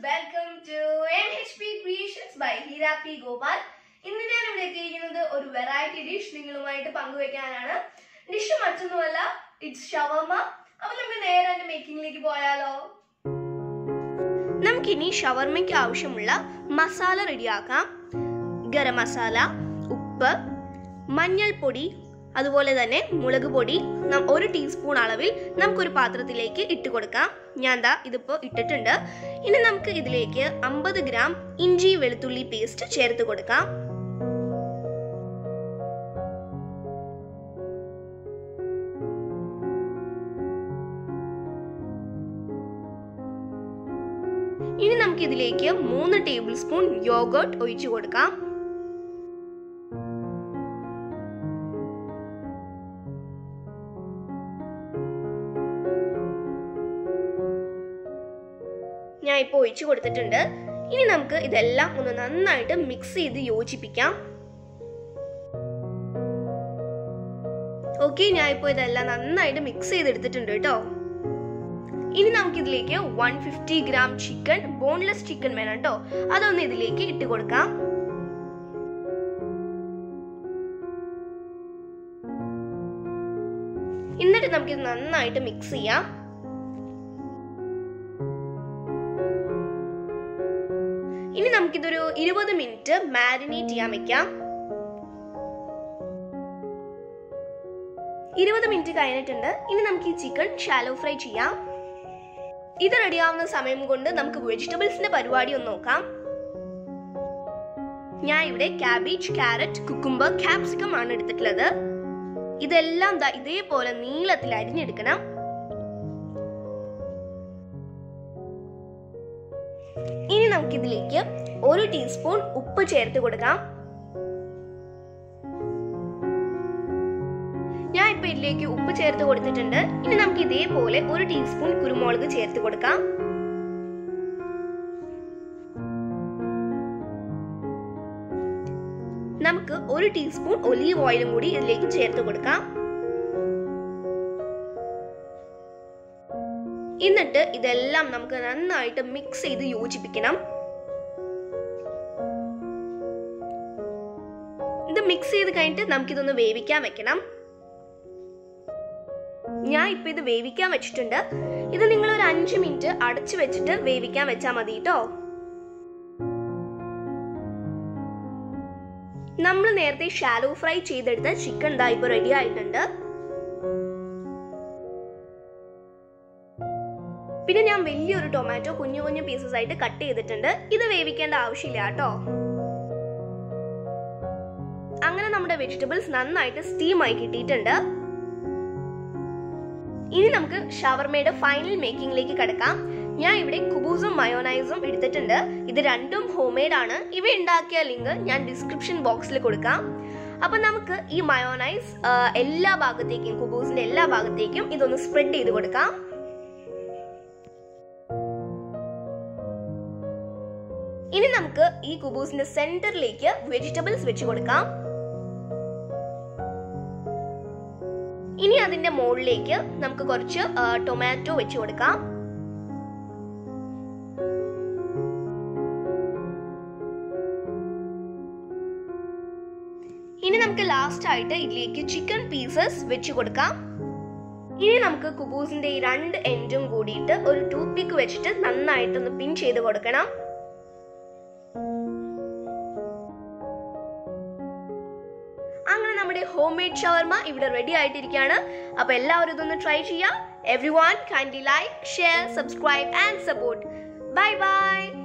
welcome to N H P creations by Heera P Gopal ഇന്ന് ഞാൻ ഇവിടെ എത്തിയിരിക്കുന്നത് ഒരു വെറൈറ്റി ഡിഷ് നിങ്ങളുമായിട്ട് പങ്കുവെക്കാനാണ് ഡിഷ് മറ്റൊന്നുമല്ല ഇറ്റ്സ് ഷവർമ അപ്പൊ നമുക്ക് നേരെ അതിന്റെ മേക്കിംഗിലേക്ക് പോയാലോ നമുക്കിനി ഷവർമയ്ക്ക് ആവശ്യമുള്ള മസാല റെഡിയാക്കാം ഗരം മസാല ഉപ്പ് മഞ്ഞൾപ്പൊടി അതുപോലെ തന്നെ മുളക് പൊടി നം- ഒരു ടീസ്പൂൺ അളവിൽ നമുക്കൊരു പാത്രത്തിലേക്ക് ഇട്ട് കൊടുക്കാം ഞാൻ ദാ ഇതിപ്പോൾ ഇട്ടിട്ടുണ്ട് ഇനി നമുക്ക് ഇതിലേക്ക് അമ്പത് ഗ്രാം ഇഞ്ചി വെളുത്തുള്ളി പേസ്റ്റ് ചേർത്ത് കൊടുക്കാം ഇനി നമുക്ക് ഇതിലേക്ക് മൂന്ന് ടേബിൾ സ്പൂൺ യോഗോട്ട് ഒഴിച്ചു കൊടുക്കാം ഞാൻ ഇപ്പോൾ ഒഴിച്ചു കൊടുത്തിട്ടുണ്ട് ഇനി നമുക്ക് ഇതെല്ലാം ഒന്ന് നന്നായിട്ട് മിക്സ് ചെയ്ത് യോജിപ്പിക്കാം ഓക്കെ ഞാൻ ഇപ്പോൾ ഇതെല്ലാം നന്നായിട്ട് മിക്സ് ചെയ്തെടുത്തിട്ടുണ്ട് കേട്ടോ ഇനി നമുക്ക് ഇതിലേക്ക് one fifty gram chicken boneless chicken വേണം കേട്ടോ അതൊന്ന് ഇതിലേക്ക് ഇട്ട് കൊടുക്കാം എന്നിട്ട് നമുക്കിത് നന്നായിട്ട് മിക്സ് ചെയ്യാം ഇനി നമുക്കിതൊരു ഇരുപത് മിനിറ്റ് മാരിനേറ്റ് ചെയ്യാൻ വെക്കാം ഇരുപത് മിനിറ്റ് കഴിഞ്ഞിട്ടുണ്ട് ഇനി നമുക്ക് ഈ ചിക്കൻ ഷാലോ ഫ്രൈ ചെയ്യാം ഇത് റെഡിയാവുന്ന സമയം കൊണ്ട് നമുക്ക് വെജിറ്റബിൾസിന്റെ പരിപാടി ഒന്ന് നോക്കാം ഞാൻ ഇവിടെ കാബേജ് ക്യാരറ്റ് കുക്കുംബർ ക്യാപ്സിക്കം ആണ് എടുത്തിട്ടുള്ളത് ഇതെല്ലാം ദാ ഇതേപോലെ നീളത്തിൽ അരിഞ്ഞെടുക്കണം ഇനി നമുക്കിതിലേക്ക് ഒരു ടീസ്പൂൺ ഉപ്പ് ചേർത്ത് കൊടുക്കാം ഞാൻ ഇപ്പൊ ഇതിലേക്ക് ഉപ്പ് ചേർത്ത് കൊടുത്തിട്ടുണ്ട് ഇനി നമുക്ക് ഇതേപോലെ ഒരു ടീസ്പൂൺ കുരുമുളക് ചേർത്ത് കൊടുക്കാം നമുക്ക് ഒരു ടീസ്പൂൺ ഒലീവ് ഓയിലും കൂടി ഇതിലേക്ക് ചേർത്ത് കൊടുക്കാം എന്നിട്ട് ഇതെല്ലാം നമുക്ക് നന്നായിട്ട് മിക്സ് ചെയ്ത് യോജിപ്പിക്കണം ഇത് മിക്സ് ചെയ്ത് കഴിഞ്ഞിട്ട് നമുക്കിതൊന്ന് വേവിക്കാൻ വെക്കണം ഞാൻ ഇപ്പൊ ഇത് വേവിക്കാൻ വെച്ചിട്ടുണ്ട് ഇത് നിങ്ങൾ ഒരു അഞ്ച് മിനിറ്റ് അടച്ചു വെച്ചിട്ട് വേവിക്കാൻ വെച്ചാൽ മതി കേട്ടോ നമ്മൾ നേരത്തെ ഷാലോ ഫ്രൈ ചെയ്തെടുത്ത ചിക്കൻ ദാ ഇപ്പൊ റെഡി ആയിട്ടുണ്ട് പിന്നെ ഞാൻ വലിയൊരു ടൊമാറ്റോ കുഞ്ഞു കുഞ്ഞു പീസസ് ആയിട്ട് കട്ട് ചെയ്തിട്ടുണ്ട് ഇത് വേവിക്കേണ്ട ആവശ്യമില്ല കേട്ടോ അങ്ങനെ നമ്മുടെ വെജിറ്റബിൾസ് നന്നായിട്ട് സ്റ്റീം ആയി കിട്ടിയിട്ടുണ്ട് ഇനി നമുക്ക് ഷവർമയുടെ ഫൈനൽ മേക്കിംഗിലേക്ക് കിടക്കാം ഞാൻ ഇവിടെ കുബൂസും മയോനൈസും എടുത്തിട്ടുണ്ട് ഇത് രണ്ടും ഹോം മെയ്ഡ് ആണ് ഇവ ഉണ്ടാക്കിയ ലിങ്ക് ഞാൻ ഡിസ്ക്രിപ്ഷൻ ബോക്സിൽ കൊടുക്കാം അപ്പൊ നമുക്ക് ഈ മയോനൈസ് ആ, എല്ലാ ഭാഗത്തേക്കും കുബൂസിന്റെ എല്ലാ ഭാഗത്തേക്കും ഇതൊന്ന് സ്പ്രെഡ് ചെയ്ത് കൊടുക്കാം ഇനി നമുക്ക് ഈ കുബൂസിന്റെ സെന്ററിലേക്ക് വെജിറ്റബിൾസ് വെച്ച് കൊടുക്കാം ഇനി അതിന്റെ മുകളിലേക്ക് നമുക്ക് കുറച്ച് ആ, ടൊമാറ്റോ വെച്ച് കൊടുക്കാം ഇനി നമുക്ക് ലാസ്റ്റ് ആയിട്ട് ഇതിലേക്ക് ചിക്കൻ പീസസ് വെച്ച് കൊടുക്കാം ഇനി നമുക്ക് കുബൂസിന്റെ ഈ രണ്ട് എൻഡും കൂടിയിട്ട് ഒരു ടൂത്ത് പിക്ക് വെച്ചിട്ട് നന്നായിട്ടൊന്ന് പിൻ ചെയ്ത് കൊടുക്കണം അങ്ങനെ നമ്മുടെ ഹോം മെയ്ഡ് ഷവർമ ഇവിടെ റെഡി ആയിട്ടിരിക്കുകയാണ് അപ്പൊ എല്ലാവരും ഇതൊന്ന് ട്രൈ ചെയ്യാം every one kindly like share subscribe and support bye by